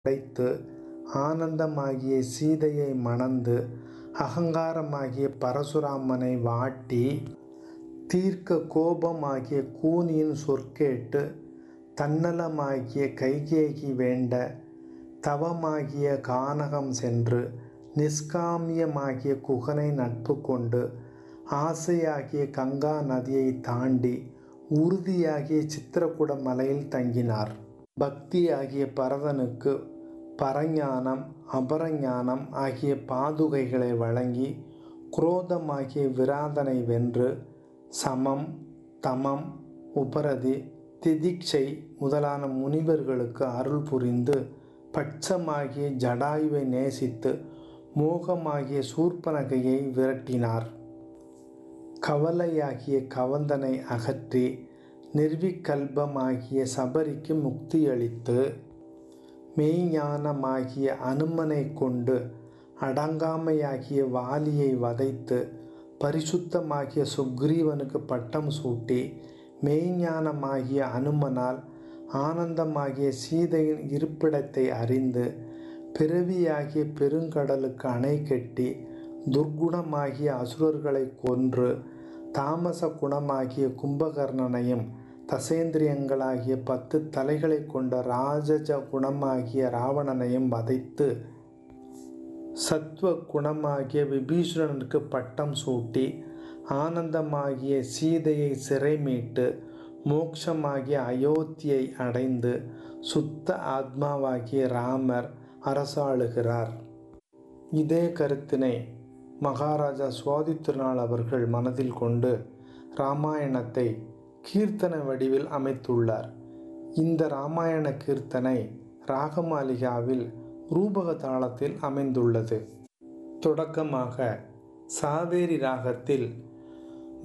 உடைத்து ஆனந்தமாகிய சீதையை மணந்து அகங்காரமாகிய பரசுராமனை வாட்டி தீர்க்க கோபமாகிய கூனியின் சொற்கேட்டு தன்னலமாகிய கைகேயி வேண்ட தவமாகிய கானகம் சென்று நிஷ்காமியமாகிய குகனை நட்பு கொண்டு ஆசையாகிய கங்கா நதியை தாண்டி உறுதியாகிய சித்திரகூட மலையில் தங்கினார் பக்தியாகிய பரதனுக்கு பரஞானம் அபரஞானம் ஆகிய பாதுகைகளை வழங்கி குரோதமாகிய விராதனை வென்று சமம் தமம் உபரதி திதிக்ஷை முதலான முனிவர்களுக்கு அருள் புரிந்து பட்சமாகிய ஜடாயுவை நேசித்து மோகமாகிய சூர்பனகையை விரட்டினார் கவலையாகிய கவந்தனை அகற்றி நிர்விகல்பமாகிய சபரிக்கு முக்தியளித்து மெய்ஞானமாகிய அனுமனை கொண்டு அடங்காமையாகிய வாலியை வதைத்து பரிசுத்தமாகிய சுக்ரீவனுக்கு பட்டம் சூட்டி மெய்ஞானமாகிய அனுமனால் ஆனந்தமாகிய சீதையின் இருப்பிடத்தை அறிந்து பிறவியாகிய பெருங்கடலுக்கு அணை கட்டி துர்க்குணமாகிய அசுரர்களை கொன்று தாமச குணமாகிய கும்பகர்ணனையும் தசேந்திரியங்களாகிய பத்து தலைகளை கொண்ட ராஜஜ குணமாகிய ராவணனையும் வதைத்து சத்வ குணமாகிய விபீஷணனுக்கு பட்டம் சூட்டி ஆனந்தமாகிய சீதையை சிறை மீட்டு மோட்சமாகிய அயோத்தியை அடைந்து சுத்த ஆத்மாவாகிய ராமர் அரசாளுகிறார் இதே கருத்தினை மகாராஜா சுவாதி திருநாள் அவர்கள் மனதில் கொண்டு இராமாயணத்தை கீர்த்தன வடிவில் அமைத்துள்ளார் இந்த இராமாயண கீர்த்தனை ராகமாலிகாவில் ரூபக தாளத்தில் அமைந்துள்ளது தொடக்கமாக சாவேரி ராகத்தில்